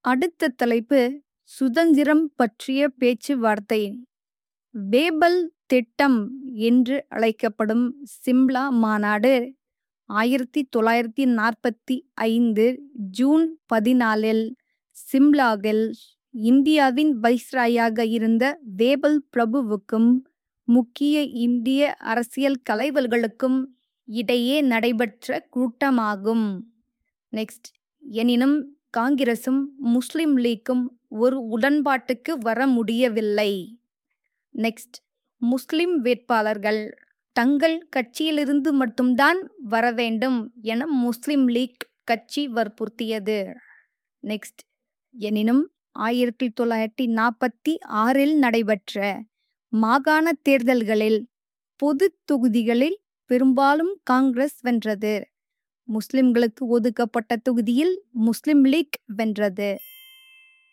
அடுத்த தலைப்பு சுதந்திரம் பற்றிய பேச்சுவார்த்தை பேபல் திட்டம் என்று அழைக்கப்படும் சிம்லா மாநாடு ஆயிரத்தி தொள்ளாயிரத்தி நாற்பத்தி ஐந்து ஜூன் பதினாலில் சிம்லாவில் இந்தியாவின் வைஸ்ராயாக இருந்த வேபல் பிரபுவுக்கும் முக்கிய இந்திய அரசியல் தலைவர்களுக்கும் இடையே நடைபெற்ற கூட்டமாகும் நெக்ஸ்ட் எனினும் காங்கிரசும் முஸ்லிம் லீக்கும் ஒரு உடன்பாட்டுக்கு வர முடியவில்லை நெக்ஸ்ட் முஸ்லிம் வேட்பாளர்கள் தங்கள் கட்சியிலிருந்து மட்டும்தான் வர வேண்டும் என முஸ்லிம் லீக் கட்சி வற்புறுத்தியது நெக்ஸ்ட் எனினும் ஆயிரத்தி தொள்ளாயிரத்தி நாற்பத்தி ஆறில் நடைபெற்ற மாகாண தேர்தல்களில் பொது தொகுதிகளில் பெரும்பாலும் காங்கிரஸ் வென்றது முஸ்லிம்களுக்கு ஒதுக்கப்பட்ட தொகுதியில் முஸ்லிம் லீக் வென்றது